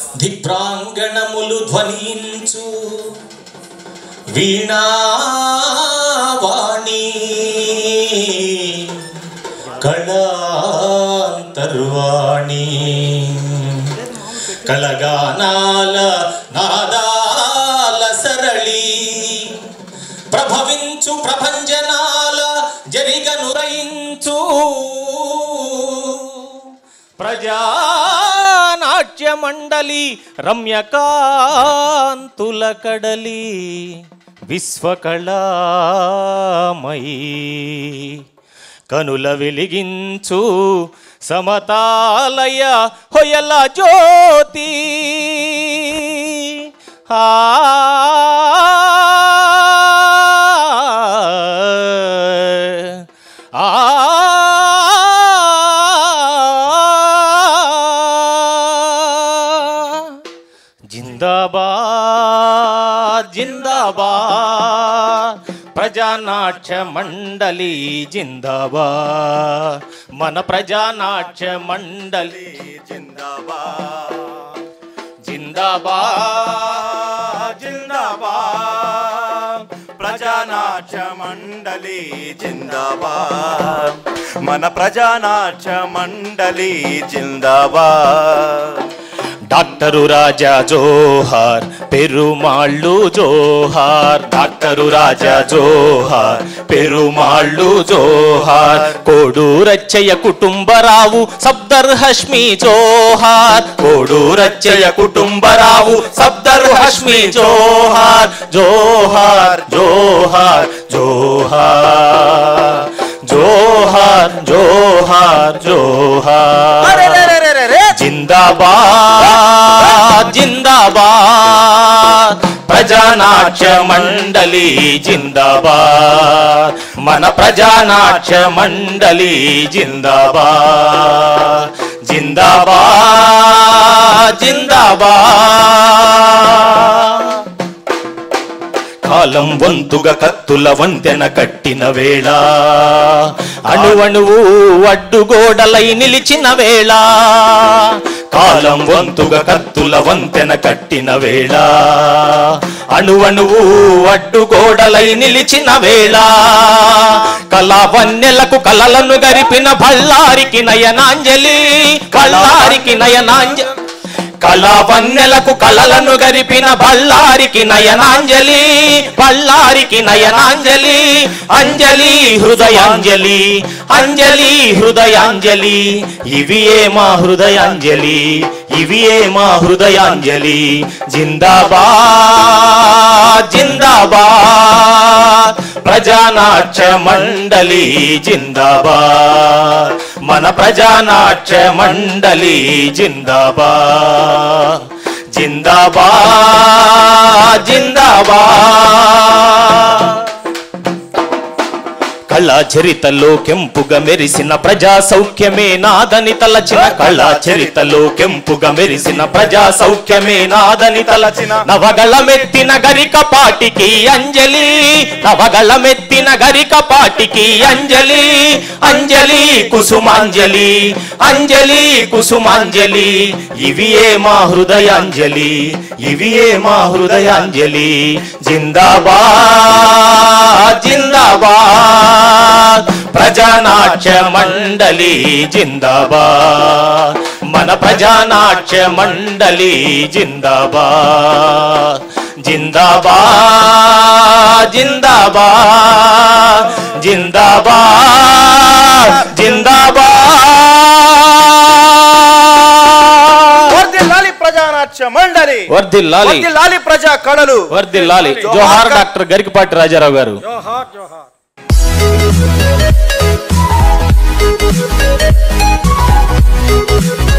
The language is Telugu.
దిప్రాంగణములు ధ్వనించు వీణావాణి కళాంతర్వాణి కలగానాల నాదాల సరళి ప్రభవించు ప్రభంజనాల జరిగనురయించు ప్రజానాట్య మండలి రమ్యకాంతుల కడలి విశ్వకళామయీ కనుల వెలిగించు సమతాలయ హొయల జ్యోతి ఆ ఆ జిందాబాద్ జిందాబాద్ ప్రజానాట్య మండలి జిందాబాద్ మన ప్రజానాట్య మండలి జిందాబాద్ జిందాబాద్ జిందాబాద్ ప్రజానాట్య మండలి జిందాబాద్ మన ప్రజానాట్య మండలి జిందాబాద్ డాక్టరు రాజా జోహార్ పెరుమాళ్ళు జోహార్ డాక్టరు రాజా జోహార్ పెరుమాళ్ళు జోహార్ కోడూరచ్చయ్య కుటుంబరావు సబ్దర్ హష్మి జోహార్ కోడూరచ్చయ్య కుటుంబరావు సబ్దర్ హష్మి జోహార్ జోహార్ జోహార్ జోహార్ జోహార్ జోహార్ జోహార్ జిందాబాద్ జిందాబాద్ ప్రజానాట్య మండలి జిందాబాద్ మన ప్రజానాట్య మండలి జిందాబాద్ జిందాబాద్ జిందాబాద్ కాలం వంతుగా కత్తుల వంతెన కట్టిన వేళ అణువణువు అడ్డుగోడలై నిలిచిన వేళ కాలం వంతుగా కత్తుల వంతెన కట్టిన వేళ అణువణువు అడ్డుగోడలై నిలిచిన వేళ కళావన్నెలకు కలలను గరిపిన బళ్ళారికి నయనాంజలి బళ్ళారికి నయనాంజలి కళావన్నెలకు కలలను గరిపిన బళ్ళారికి నయనాంజలి బళ్ళారికి నయనాంజలి అంజలి హృదయాంజలి అంజలి హృదయాంజలి ఇవి ఏ మా హృదయాంజలి ఇవి ఏ మా హృదయాంజలి జిందాబాద్ జిందాబాద్ ప్రజానాట్య మండలి జిందాబాద్ మన ప్రజానాట్య మండలి జిందాబాద్ జిందాబాద్ జిందాబాద్ కళా చరితలో కెంపుగా మెరిసిన ప్రజా సౌఖ్యమే నాదని తలచిన కళా చరితలో కెంపుగా మెరిసిన ప్రజా సౌఖ్యమే నాదని తలచిన నవగళమెత్తిన గరిక పాటికి అంజలి నవగళమెత్తిన గరిక పాటికి అంజలి అంజలి కుసుమాంజలి అంజలి కుసుమాంజలి ఇవి ఏ మా హృదయాంజలి ఇవి ఏ మా హృదయాంజలి జిందాబాద్ జిందాబాద్ ప్రజానాట్య మండలి జిందాబాద్ మన ప్రజానాట్య మండలి జిందాబాద్ జిందాబాద్ జిందాబాద్ జిందాబాద్ జిందాబాద్ వర్ధిల్లాలి ప్రజానాట్య మండలి వర్ధిల్లాలి వర్ధిల్లాలి ప్రజా కళలు వర్ధిల్లాలి జోహార్ డాక్టర్ గరికపాటి రాజారావు గారు జోహార్ జోహార్ Thank you.